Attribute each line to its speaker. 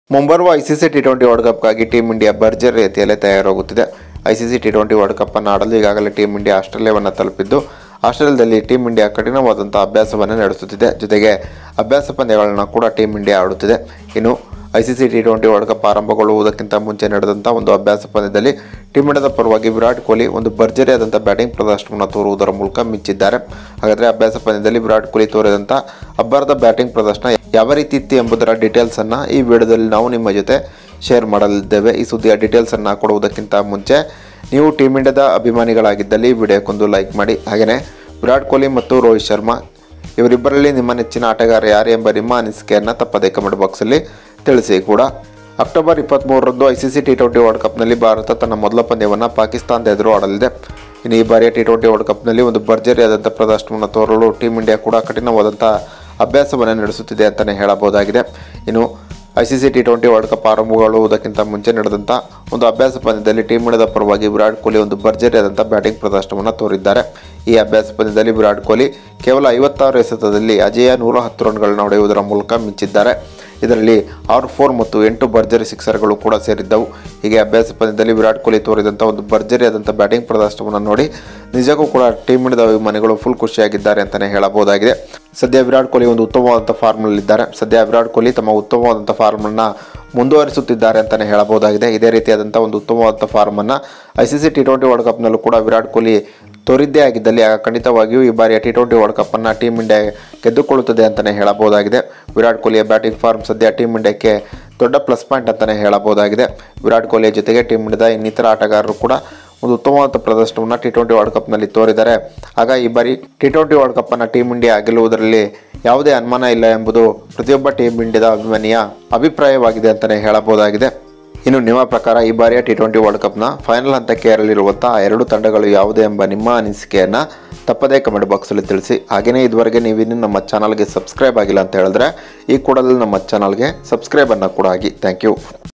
Speaker 1: ಮುಂಬರುವ ICC T twenty world ಕಪ್ಗಾಗಿ team India ಭರ್ಜರಿ ರೀತಿಯಲ್ಲೇ ತಯಾರಾಗುತ್ತಿದೆ ICC T twenty world cup ಅನ್ನು ಆಡಲು ಈಗಾಗಲೇ ಟೀಮ್ ಇಂಡಿಯಾ ಆಸ್ಟ್ರೇಲಿಯಾವನ್ನು ತಲುಪಿದ್ದು ಆಸ್ಟ್ರೇಲಿಯಾದಲ್ಲಿ ಟೀಮ್ ಇಂಡಿಯಾ ಕಠಿಣವಾದಂಥ ಅಭ್ಯಾಸವನ್ನು ನಡೆಸುತ್ತಿದೆ ಜೊತೆಗೆ ಅಭ್ಯಾಸ ಪಂದ್ಯಗಳನ್ನು ಕೂಡ ಟೀಮ್ ಇಂಡಿಯಾ ಆಡುತ್ತಿದೆ ಇನ್ನು ICC T twenty world cup ಆರಂಭಗೊಳ್ಳುವುದಕ್ಕಿಂತ ಮುಂಚೆ ನಡೆದಂಥ ಒಂದು ಅಭ್ಯಾಸ ಪಂದ್ಯದಲ್ಲಿ ಟೀಮ್ ಇಂಡಿಯಾದ ಪರವಾಗಿ ವಿರಾಟ್ ಕೊಹ್ಲಿ ಒಂದು ಭರ್ಜರಿಯಾದಂಥ ಬ್ಯಾಟಿಂಗ್ ಪ್ರದರ್ಶನವನ್ನು ತೋರುವುದರ ಮೂಲಕ ಮಿಂಚಿದ್ದಾರೆ ಹಾಗಾದರೆ ಅಭ್ಯಾಸ ಪಂದ್ಯದಲ್ಲಿ ವಿರಾಟ್ ಕೊಹ್ಲಿ ತೋರಿದಂಥ ಅಬ್ಬರದ ಬ್ಯಾಟಿಂಗ್ ಪ್ರದರ್ಶನ ಯಾವ ರೀತಿ ಇತ್ತು ಎಂಬುದರ ಡೀಟೇಲ್ಸನ್ನು ಈ ವಿಡಿಯೋದಲ್ಲಿ ನಾವು ನಿಮ್ಮ ಜೊತೆ ಶೇರ್ ಮಾಡಲಿದ್ದೇವೆ ಈ ಸುದ್ದಿಯ ಡೀಟೇಲ್ಸನ್ನು ಕೊಡುವುದಕ್ಕಿಂತ ಮುಂಚೆ ನೀವು ಟೀಮ್ ಇಂಡಿಯಾದ ಅಭಿಮಾನಿಗಳಾಗಿದ್ದಲ್ಲಿ ಈ ವಿಡಿಯೋಕ್ಕೊಂದು ಲೈಕ್ ಮಾಡಿ ಹಾಗೆಯೇ ವಿರಾಟ್ ಕೊಹ್ಲಿ ಮತ್ತು ರೋಹಿತ್ ಶರ್ಮಾ ಇವರಿಬ್ಬರಲ್ಲಿ ನಿಮ್ಮ ನೆಚ್ಚಿನ ಆಟಗಾರ ಯಾರು ಎಂಬ ನಿಮ್ಮ ಅನಿಸಿಕೆಯನ್ನು ತಪ್ಪದೇ ಕಮೆಂಟ್ ಬಾಕ್ಸಲ್ಲಿ ತಿಳಿಸಿ ಕೂಡ ಅಕ್ಟೋಬರ್ ಇಪ್ಪತ್ತ್ಮೂರರಂದು I C C T twenty world ಕಪ್ನಲ್ಲಿ ಭಾರತ ತನ್ನ ಮೊದಲ ಪಂದ್ಯವನ್ನು ಪಾಕಿಸ್ತಾನದ ಎದುರು ಆಡಲಿದೆ ಇನ್ನು ಈ ಬಾರಿಯ ಟಿ ಟ್ವೆಂಟಿ ವರ್ಲ್ಡ್ ಕಪ್ನಲ್ಲಿ ಒಂದು ಭರ್ಜರಿಯಾದಂಥ ಪ್ರದರ್ಶನವನ್ನು ತೋರಲು ಟೀಮ್ ಇಂಡಿಯಾ ಕೂಡ ಕಠಿಣವಾದಂಥ ಅಭ್ಯಾಸವನ್ನು ನಡೆಸುತ್ತಿದೆ ಅಂತಲೇ ಹೇಳಬಹುದಾಗಿದೆ ಇನ್ನು I C C T twenty world cup ಆರಂಭಗೊಳ್ಳುವುದಕ್ಕಿಂತ ಮುಂಚೆ ನಡೆದಂಥ ಒಂದು ಅಭ್ಯಾಸ ಪಂದ್ಯದಲ್ಲಿ ಟೀಮ್ ಇಂಡಿಯಾದ ಪರವಾಗಿ ವಿರಾಟ್ ಕೊಹ್ಲಿ ಒಂದು ಭರ್ಜರಿಯಾದಂಥ ಬ್ಯಾಟಿಂಗ್ ಪ್ರದರ್ಶನವನ್ನು ತೋರಿದ್ದಾರೆ ಈ ಅಭ್ಯಾಸ ಪಂದ್ಯದಲ್ಲಿ ವಿರಾಟ್ ಕೊಹ್ಲಿ ಕೇವಲ ಐವತ್ತಾರು ಎಸೆತದಲ್ಲಿ ಅಜೇಯ ನೂರ ಹತ್ತು ರನ್ಗಳನ್ನು ಹೊಡೆಯುವುದರ ಮೂಲಕ ಮಿಂಚಿದ್ದಾರೆ ಇದರಲ್ಲಿ ಆರು ಫೋರ್ ಮತ್ತು ಎಂಟು ಭರ್ಜರಿ ಸಿಕ್ಸರ್ಗಳು ಕೂಡ ಸೇರಿದ್ದವು ಹೀಗೆ ಅಭ್ಯಾಸ ಪಂದ್ಯದಲ್ಲಿ ವಿರಾಟ್ ಕೊಹ್ಲಿ ತೋರಿದಂಥ ಒಂದು ಭರ್ಜರಿಯಾದಂಥ ಬ್ಯಾಟಿಂಗ್ ಪ್ರದರ್ಶನವನ್ನು ನೋಡಿ ನಿಜಕ್ಕೂ ಕೂಡ ಟೀಮ್ ಇಂಡಿಯಾದ ಅಭಿಮಾನಿಗಳು ಫುಲ್ ಖುಷಿಯಾಗಿದ್ದಾರೆ ಅಂತಲೇ ಹೇಳಬಹುದಾಗಿದೆ ಸದ್ಯ ವಿರಾಟ್ ಕೊಹ್ಲಿ ಒಂದು ಉತ್ತಮವಾದಂಥ ಫಾರ್ಮ್ನಲ್ಲಿದ್ದಾರೆ ಸದ್ಯ ವಿರಾಟ್ ಕೊಹ್ಲಿ ತಮ್ಮ ಉತ್ತಮವಾದಂಥ ಫಾರ್ಮನ್ನು ಮುಂದುವರಿಸುತ್ತಿದ್ದಾರೆ ಅಂತಲೇ ಹೇಳಬಹುದಾಗಿದೆ ಇದೇ ರೀತಿಯಾದಂಥ ಒಂದು ಉತ್ತಮವಾದಂಥ ಫಾರ್ಮನ್ನು I C C T twenty world ಕಪ್ನಲ್ಲೂ ಕೂಡ ವಿರಾಟ್ ಕೊಹ್ಲಿ ತೋರಿದ್ದೇ ಆಗಿದ್ದಲ್ಲಿ ಆಗ ಖಂಡಿತವಾಗಿಯೂ ಈ ಬಾರಿಯ ಟಿ ಟ್ವೆಂಟಿ ವರ್ಲ್ಡ್ ಕಪ್ಪನ್ನು ಟೀಮ್ ಇಂಡಿಯಾ ಗೆದ್ದುಕೊಳ್ಳುತ್ತದೆ ಅಂತಲೇ ಹೇಳಬಹುದಾಗಿದೆ ವಿರಾಟ್ ಕೊಹ್ಲಿಯ ಬ್ಯಾಟಿಂಗ್ ಫಾರ್ಮ್ ಸದ್ಯ ಟೀಮ್ ಇಂಡಿಯಾಕ್ಕೆ ದೊಡ್ಡ ಪ್ಲಸ್ ಪಾಯಿಂಟ್ ಅಂತಲೇ ಹೇಳಬಹುದಾಗಿದೆ ವಿರಾಟ್ ಕೊಹ್ಲಿಯ ಜೊತೆಗೆ ಟೀಮ್ ಇಂಡಿಯಾದ ಇನ್ನಿತರ ಆಟಗಾರರು ಕೂಡ ಒಂದು ಉತ್ತಮವಾದ ಪ್ರದರ್ಶನವನ್ನು ಟಿ ಟ್ವೆಂಟಿ ವರ್ಲ್ಡ್ ಕಪ್ನಲ್ಲಿ ತೋರಿದ್ದಾರೆ ಆಗ ಈ ಬಾರಿ ಟಿ ಟ್ವೆಂಟಿ ವರ್ಲ್ಡ್ ಕಪ್ಪನ್ನು ಟೀಮ್ ಇಂಡಿಯಾ ಗೆಲ್ಲುವುದರಲ್ಲಿ ಯಾವುದೇ ಅನುಮಾನ ಇಲ್ಲ ಎಂಬುದು ಪ್ರತಿಯೊಬ್ಬ ಟೀಮ್ ಇಂಡಿಯಾದ ಅಭಿಮಾನಿಯ ಅಭಿಪ್ರಾಯವಾಗಿದೆ ಅಂತಲೇ ಹೇಳಬಹುದಾಗಿದೆ ಇನ್ನು ನಿಮ್ಮ ಪ್ರಕಾರ ಈ ಬಾರಿಯ ಟಿ ಟ್ವೆಂಟಿ ವರ್ಲ್ಡ್ ಕಪ್ನ ಫೈನಲ್ ಹಂತಕ್ಕೆ ಏರಲಿರುವಂತಹ ಎರಡು ತಂಡಗಳು ಯಾವುದೇ ಎಂಬ ನಿಮ್ಮ ಅನಿಸಿಕೆಯನ್ನು ತಪ್ಪದೇ ಕಮೆಂಟ್ ಬಾಕ್ಸಲ್ಲಿ ತಿಳಿಸಿ ಹಾಗೆಯೇ ಇದುವರೆಗೆ ನೀವಿನ್ನು ನಮ್ಮ ಚಾನಲ್ಗೆ ಸಬ್ಸ್ಕ್ರೈಬ್ ಆಗಿಲ್ಲ ಅಂತ ಹೇಳಿದ್ರೆ ಈ ಕೂಡಲೇ ನಮ್ಮ ಚಾನಲ್ಗೆ ಸಬ್ಸ್ಕ್ರೈಬನ್ನು ಕೂಡ ಆಗಿ ಥ್ಯಾಂಕ್ ಯು